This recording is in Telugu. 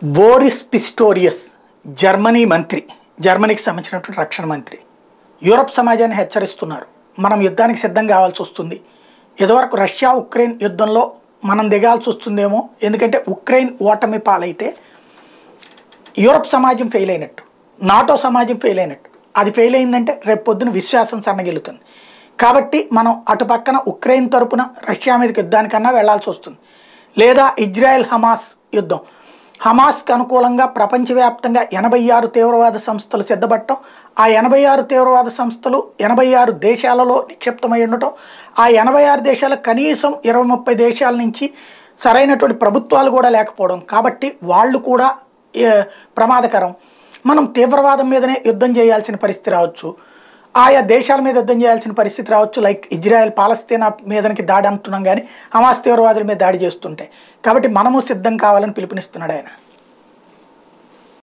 బోరిస్ పిస్టోరియస్ జర్మనీ మంత్రి జర్మనీకి సంబంధించినటువంటి రక్షణ మంత్రి యూరప్ సమాజాన్ని హెచ్చరిస్తున్నారు మనం యుద్ధానికి సిద్ధం కావాల్సి వస్తుంది ఇదివరకు రష్యా ఉక్రెయిన్ యుద్ధంలో మనం దిగాల్సి వస్తుందేమో ఎందుకంటే ఉక్రెయిన్ ఓటమి పాలైతే యూరప్ సమాజం ఫెయిల్ అయినట్టు నాటో సమాజం ఫెయిల్ అయినట్టు అది ఫెయిల్ అయిందంటే రేపు పొద్దున విశ్వాసం సన్నగిలుతుంది కాబట్టి మనం అటు పక్కన ఉక్రెయిన్ తరపున రష్యా మీదకి యుద్ధానికన్నా వెళ్లాల్సి వస్తుంది లేదా ఇజ్రాయెల్ హమాస్ యుద్ధం హమాస్కి అనుకూలంగా ప్రపంచవ్యాప్తంగా ఎనభై ఆరు తీవ్రవాద సంస్థలు సిద్ధపడటం ఆ ఎనభై ఆరు తీవ్రవాద సంస్థలు ఎనభై ఆరు దేశాలలో నిక్షిప్తమై ఉండటం ఆ ఎనభై ఆరు దేశాల కనీసం ఇరవై ముప్పై దేశాల నుంచి సరైనటువంటి ప్రభుత్వాలు కూడా లేకపోవడం కాబట్టి వాళ్ళు కూడా ఏ, ప్రమాదకరం మనం తీవ్రవాదం మీదనే యుద్ధం చేయాల్సిన పరిస్థితి రావచ్చు ఆయా దేశాల మీద యుద్ధం చేయాల్సిన పరిస్థితి రావచ్చు లైక్ ఇజ్రాయెల్ పాలస్తీనా మీదనికి దాడి అంటున్నాం కానీ హమాస్ తీవ్రవాదుల మీద దాడి చేస్తుంటే కాబట్టి మనము సిద్ధం కావాలని పిలుపునిస్తున్నాడు ఆయన